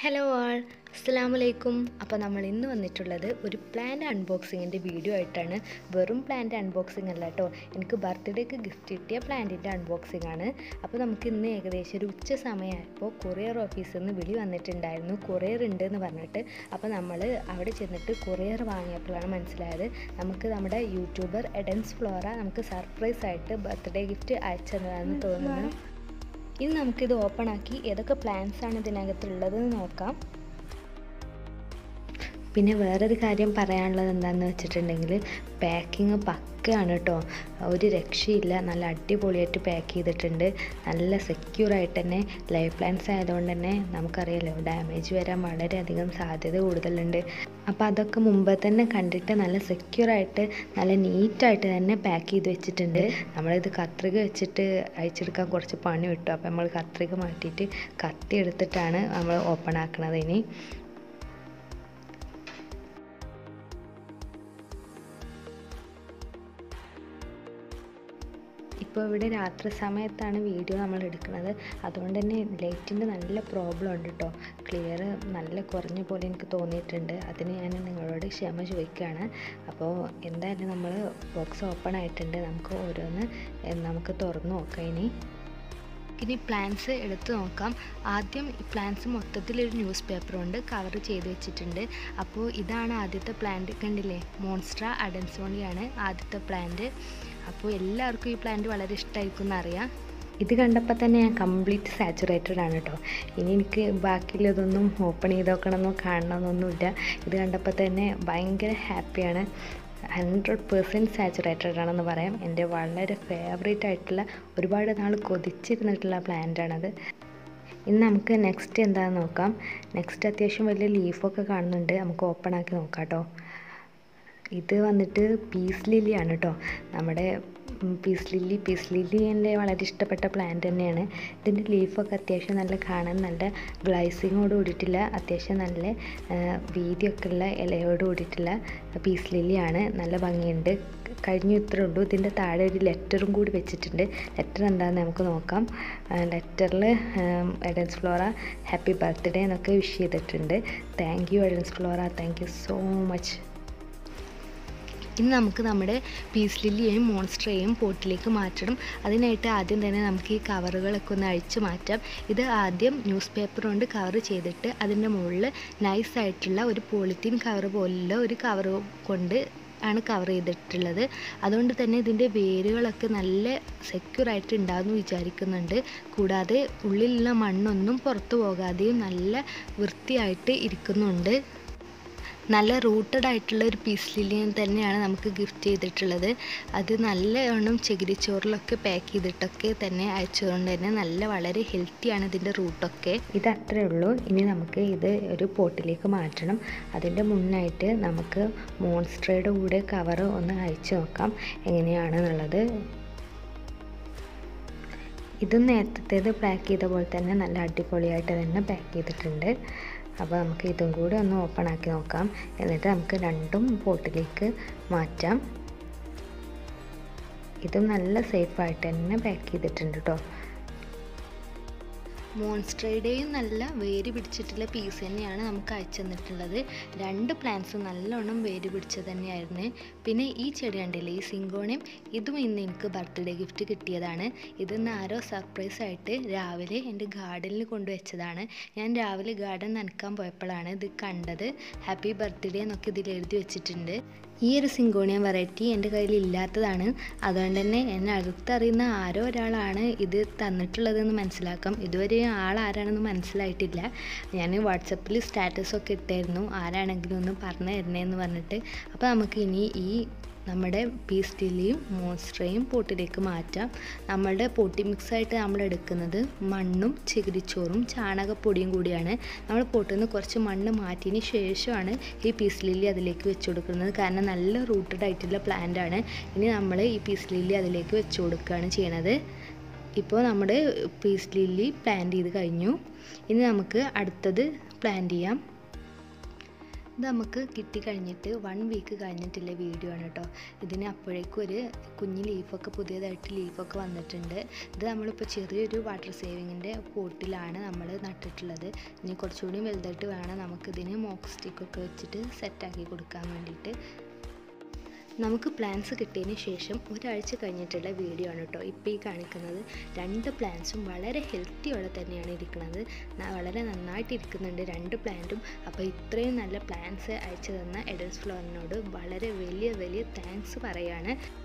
hello ആൾ അസ്സാമലൈക്കും അപ്പോൾ നമ്മൾ ഇന്ന് വന്നിട്ടുള്ളത് ഒരു പ്ലാന്റ് അൺബോക്സിങ്ങിൻ്റെ വീഡിയോ ആയിട്ടാണ് വെറും പ്ലാന്റ് അൺബോക്സിങ് അല്ല കേട്ടോ എനിക്ക് ബർത്ത്ഡേക്ക് ഗിഫ്റ്റ് കിട്ടിയ പ്ലാന്റിൻ്റെ അൺബോക്സിംഗ് ആണ് അപ്പോൾ നമുക്ക് ഇന്ന് ഏകദേശം ഒരു ഉച്ച സമയമായപ്പോൾ കൊറിയർ ഓഫീസിൽ നിന്ന് വിളി വന്നിട്ടുണ്ടായിരുന്നു കൊറിയർ ഉണ്ട് എന്ന് പറഞ്ഞിട്ട് അപ്പോൾ നമ്മൾ അവിടെ ചെന്നിട്ട് കൊറിയർ വാങ്ങിയപ്പോഴാണ് മനസ്സിലായത് നമുക്ക് നമ്മുടെ യൂട്യൂബർ എഡൻസ് ഫ്ലോറ നമുക്ക് സർപ്രൈസ് ആയിട്ട് ബർത്ത്ഡേ ഗിഫ്റ്റ് അയച്ചതാണെന്ന് തോന്നുന്നു ഇനി നമുക്കിത് ഓപ്പൺ ആക്കി ഏതൊക്കെ പ്ലാൻസ് ആണ് ഇതിനകത്തുള്ളതെന്ന് നോക്കാം പിന്നെ വേറൊരു കാര്യം പറയാനുള്ളത് എന്താണെന്ന് വെച്ചിട്ടുണ്ടെങ്കിൽ പാക്കിങ് പക്കയാണ് കേട്ടോ ഒരു രക്ഷയില്ല നല്ല അടിപൊളിയായിട്ട് പാക്ക് ചെയ്തിട്ടുണ്ട് നല്ല സെക്യൂറായിട്ട് തന്നെ ലൈഫ് പ്ലാൻസ് ആയതുകൊണ്ട് തന്നെ നമുക്കറിയാലോ ഡാമേജ് വരാൻ വളരെയധികം സാധ്യത കൂടുതലുണ്ട് അപ്പോൾ അതൊക്കെ മുമ്പ് തന്നെ കണ്ടിട്ട് നല്ല സെക്യൂറായിട്ട് നല്ല നീറ്റായിട്ട് തന്നെ പാക്ക് ചെയ്ത് വെച്ചിട്ടുണ്ട് നമ്മളിത് കത്രിക വെച്ചിട്ട് അയച്ചെടുക്കാൻ കുറച്ച് പണി വിട്ടു അപ്പോൾ നമ്മൾ കത്രിക മാറ്റിയിട്ട് കത്തി എടുത്തിട്ടാണ് നമ്മൾ ഓപ്പൺ ആക്കണത് ഇനി ഇപ്പോൾ ഇവിടെ രാത്രി സമയത്താണ് വീഡിയോ നമ്മൾ എടുക്കുന്നത് അതുകൊണ്ട് തന്നെ ലൈറ്റിൻ്റെ നല്ല പ്രോബ്ലം ഉണ്ട് കേട്ടോ ക്ലിയർ നല്ല കുറഞ്ഞ പോലെ എനിക്ക് തോന്നിയിട്ടുണ്ട് അതിന് ഞാൻ നിങ്ങളോട് ക്ഷമ ചോദിക്കുകയാണ് അപ്പോൾ എന്തായാലും നമ്മൾ ബോക്സ് ഓപ്പൺ ആയിട്ടുണ്ട് നമുക്ക് ഓരോന്ന് നമുക്ക് തുറന്നു നോക്കാം ഇനി ഇനി പ്ലാൻസ് എടുത്ത് നോക്കാം ആദ്യം ഈ പ്ലാൻസ് മൊത്തത്തിലൊരു ന്യൂസ് പേപ്പർ കൊണ്ട് കവർ ചെയ്ത് വെച്ചിട്ടുണ്ട് അപ്പോൾ ഇതാണ് ആദ്യത്തെ പ്ലാന്റ് കണ്ടില്ലേ മോൺസ്ട്ര അഡൻസോണിയാണ് ആദ്യത്തെ പ്ലാന്റ് അപ്പോൾ എല്ലാവർക്കും ഈ പ്ലാന്റ് വളരെ ഇഷ്ടമായിരിക്കും എന്നറിയാം ഇത് കണ്ടപ്പോൾ തന്നെ ഞാൻ കംപ്ലീറ്റ് സാച്ചുറേറ്റഡ് ആണ് കേട്ടോ ഇനി എനിക്ക് ബാക്കിയുള്ളതൊന്നും ഓപ്പൺ ചെയ്ത് നോക്കണമെന്നോ കാണണമെന്നൊന്നുമില്ല ഇത് കണ്ടപ്പോൾ തന്നെ ഭയങ്കര ഹാപ്പിയാണ് ഹൺഡ്രഡ് പെർസെൻറ്റ് സാച്ചുറേറ്റഡ് ആണെന്ന് പറയാം എൻ്റെ വളരെ ഫേവറേറ്റ് ആയിട്ടുള്ള ഒരുപാട് നാൾ കൊതിച്ചിരുന്നിട്ടുള്ള പ്ലാന്റാണത് ഇനി നമുക്ക് നെക്സ്റ്റ് എന്താണെന്ന് നോക്കാം നെക്സ്റ്റ് അത്യാവശ്യം വലിയ ലീഫൊക്കെ കാണുന്നുണ്ട് നമുക്ക് ഓപ്പൺ ആക്കി നോക്കാം കേട്ടോ ഇത് വന്നിട്ട് പീസ് ലില്ലിയാണ് കേട്ടോ നമ്മുടെ പീസ് ലില്ലി പീസ് ലില്ലി എൻ്റെ വളരെ ഇഷ്ടപ്പെട്ട പ്ലാന്റ് തന്നെയാണ് ഇതിൻ്റെ ലീഫൊക്കെ അത്യാവശ്യം നല്ല കാണാൻ നല്ല ഗ്ലൈസിങ്ങോട് കൂടിയിട്ടില്ല അത്യാവശ്യം നല്ല വീതിയൊക്കെ ഉള്ള ഇലയോട് കൂടിയിട്ടുള്ള പീസ് ലില്ലിയാണ് നല്ല ഭംഗിയുണ്ട് കഴിഞ്ഞു ഇത്രേ ഉള്ളൂ ഇതിൻ്റെ താഴെ ഒരു ലെറ്ററും കൂടി വെച്ചിട്ടുണ്ട് ലെറ്റർ എന്താണെന്ന് നമുക്ക് നോക്കാം ലെറ്ററിൽ എഡൻസ് ഫ്ലോറ ഹാപ്പി ബർത്ത്ഡേ എന്നൊക്കെ വിഷ് ചെയ്തിട്ടുണ്ട് thank you Edens Flora thank you so much ഇനി നമുക്ക് നമ്മുടെ പീസ് ലില്ലിയെയും മോൺസ്റ്ററേയും പോട്ടിലേക്ക് മാറ്റണം അതിനായിട്ട് ആദ്യം തന്നെ നമുക്ക് ഈ കവറുകളൊക്കെ ഒന്ന് അഴിച്ചു മാറ്റാം ഇത് ആദ്യം ന്യൂസ് പേപ്പർ കൊണ്ട് കവർ ചെയ്തിട്ട് അതിൻ്റെ മുകളിൽ നൈസായിട്ടുള്ള ഒരു പോളിത്തീൻ കവർ പോലുള്ള ഒരു കവർ കൊണ്ട് ആണ് കവർ ചെയ്തിട്ടുള്ളത് അതുകൊണ്ട് തന്നെ ഇതിൻ്റെ വേരുകളൊക്കെ നല്ല സെക്യൂറായിട്ട് ഉണ്ടാകുമെന്ന് വിചാരിക്കുന്നുണ്ട് കൂടാതെ ഉള്ളിലുള്ള മണ്ണൊന്നും പുറത്തു പോകാതെയും നല്ല വൃത്തിയായിട്ട് ഇരിക്കുന്നുണ്ട് നല്ല റൂട്ടഡ് ആയിട്ടുള്ള ഒരു പീസ് ലില്ലിയൻ തന്നെയാണ് നമുക്ക് ഗിഫ്റ്റ് ചെയ്തിട്ടുള്ളത് അത് നല്ലവണ്ണം ചകിരിച്ചോറിലൊക്കെ പാക്ക് ചെയ്തിട്ടൊക്കെ തന്നെ അയച്ചതുകൊണ്ട് തന്നെ നല്ല വളരെ ഹെൽത്തിയാണ് ഇതിൻ്റെ റൂട്ടൊക്കെ ഇത് അത്രേ ഉള്ളൂ ഇനി നമുക്ക് ഇത് ഒരു പോട്ടിലേക്ക് മാറ്റണം അതിൻ്റെ മുന്നായിട്ട് നമുക്ക് മോൺസ്ട്രയുടെ കൂടെ കവർ ഒന്ന് അയച്ചു നോക്കാം എങ്ങനെയാണെന്നുള്ളത് ഇത് നേരത്തേത് പാക്ക് ചെയ്ത പോലെ തന്നെ നല്ല അടിപൊളിയായിട്ട് തന്നെ പാക്ക് ചെയ്തിട്ടുണ്ട് അപ്പോൾ നമുക്ക് ഇതും കൂടി ഒന്ന് ഓപ്പൺ ആക്കി നോക്കാം എന്നിട്ട് നമുക്ക് രണ്ടും പോട്ടിലേക്ക് മാറ്റാം ഇതും നല്ല സേഫായിട്ട് തന്നെ പാക്ക് ചെയ്തിട്ടുണ്ട് കേട്ടോ മോൺസ്ട്രയുടെയും നല്ല വേര് പിടിച്ചിട്ടുള്ള പീസ് തന്നെയാണ് നമുക്ക് അയച്ചു തന്നിട്ടുള്ളത് രണ്ട് പ്ലാന്റ്സും നല്ലോണം വേര് പിടിച്ചത് തന്നെയായിരുന്നു പിന്നെ ഈ ചെടി കണ്ടില്ലേ ഈ സിങ്കോണിയം ഇതും ഇന്ന് എനിക്ക് ബർത്ത്ഡേ ഗിഫ്റ്റ് കിട്ടിയതാണ് ഇതിന്ന് ആരോ സർപ്രൈസ് ആയിട്ട് രാവിലെ എൻ്റെ ഗാർഡനിൽ കൊണ്ടുവച്ചതാണ് ഞാൻ രാവിലെ ഗാർഡൻ നനക്കാൻ പോയപ്പോഴാണ് ഇത് കണ്ടത് ഹാപ്പി ബർത്ത്ഡേ എന്നൊക്കെ ഇതിൽ എഴുതി വെച്ചിട്ടുണ്ട് ഈ ഒരു സിങ്കോണിയം വെറൈറ്റി എൻ്റെ കയ്യിൽ ഇല്ലാത്തതാണ് അതുകൊണ്ട് തന്നെ എന്നെ അടുത്തറിയുന്ന ആരോ ഒരാളാണ് ഇത് തന്നിട്ടുള്ളതെന്ന് മനസ്സിലാക്കാം ഇതുവരെ ആൾ ആരാണെന്ന് മനസ്സിലായിട്ടില്ല ഞാൻ വാട്സപ്പിൽ സ്റ്റാറ്റസൊക്കെ ഇട്ടായിരുന്നു ആരാണെങ്കിലും ഒന്ന് പറഞ്ഞു തരണേന്ന് പറഞ്ഞിട്ട് അപ്പോൾ നമുക്ക് ഇനി ഈ നമ്മുടെ പീസ് ടില്ലിയും മോൺസ്ട്രയും പോട്ടിലേക്ക് മാറ്റാം നമ്മളുടെ പൊട്ടി മിക്സായിട്ട് നമ്മൾ എടുക്കുന്നത് മണ്ണും ചകിരിച്ചോറും ചാണകപ്പൊടിയും കൂടിയാണ് നമ്മൾ പൊട്ടിൽ നിന്ന് കുറച്ച് മണ്ണ് മാറ്റിയതിന് ശേഷമാണ് ഈ പീസ് ലില്ലി അതിലേക്ക് വെച്ച് കൊടുക്കുന്നത് കാരണം നല്ല റൂട്ടഡ് ആയിട്ടുള്ള പ്ലാന്റ് ആണ് ഇനി നമ്മൾ ഈ പീസ് ലില്ലി അതിലേക്ക് വെച്ച് കൊടുക്കുകയാണ് ചെയ്യണത് ഇപ്പോൾ നമ്മുടെ പീസ് ലില്ലി പ്ലാന്റ് ചെയ്ത് കഴിഞ്ഞു ഇനി നമുക്ക് അടുത്തത് പ്ലാന്റ് ചെയ്യാം ഇത് നമുക്ക് കിട്ടിക്കഴിഞ്ഞിട്ട് വൺ വീക്ക് കഴിഞ്ഞിട്ടുള്ള വീഡിയോ ആണ് കേട്ടോ ഇതിന് അപ്പോഴേക്കും ഒരു കുഞ്ഞ് ലീഫൊക്കെ പുതിയതായിട്ട് ലീഫൊക്കെ വന്നിട്ടുണ്ട് ഇത് നമ്മളിപ്പോൾ ചെറിയൊരു വാട്ടർ സേവിങ്ങിൻ്റെ പോട്ടിലാണ് നമ്മൾ നട്ടിട്ടുള്ളത് ഇനി കുറച്ചുകൂടി വലുതായിട്ട് വേണം നമുക്കിതിന് മോക്ക് സ്റ്റിക്കൊക്കെ വെച്ചിട്ട് സെറ്റാക്കി കൊടുക്കാൻ വേണ്ടിയിട്ട് നമുക്ക് പ്ലാൻസ് കിട്ടിയതിന് ശേഷം ഒരാഴ്ച കഴിഞ്ഞിട്ടുള്ള വീഡിയോ ആണ് കേട്ടോ ഇപ്പോൾ ഈ കാണിക്കുന്നത് രണ്ട് പ്ലാന്റ്സും വളരെ ഹെൽത്തിയോടെ തന്നെയാണ് ഇരിക്കുന്നത് വളരെ നന്നായിട്ട് ഇരിക്കുന്നുണ്ട് രണ്ട് പ്ലാന്റും അപ്പോൾ ഇത്രയും നല്ല പ്ലാന്റ്സ് അയച്ചു തന്ന എഡൽസ് ഫ്ലോറിനോട് വളരെ വലിയ വലിയ താങ്ക്സ് പറയാണ്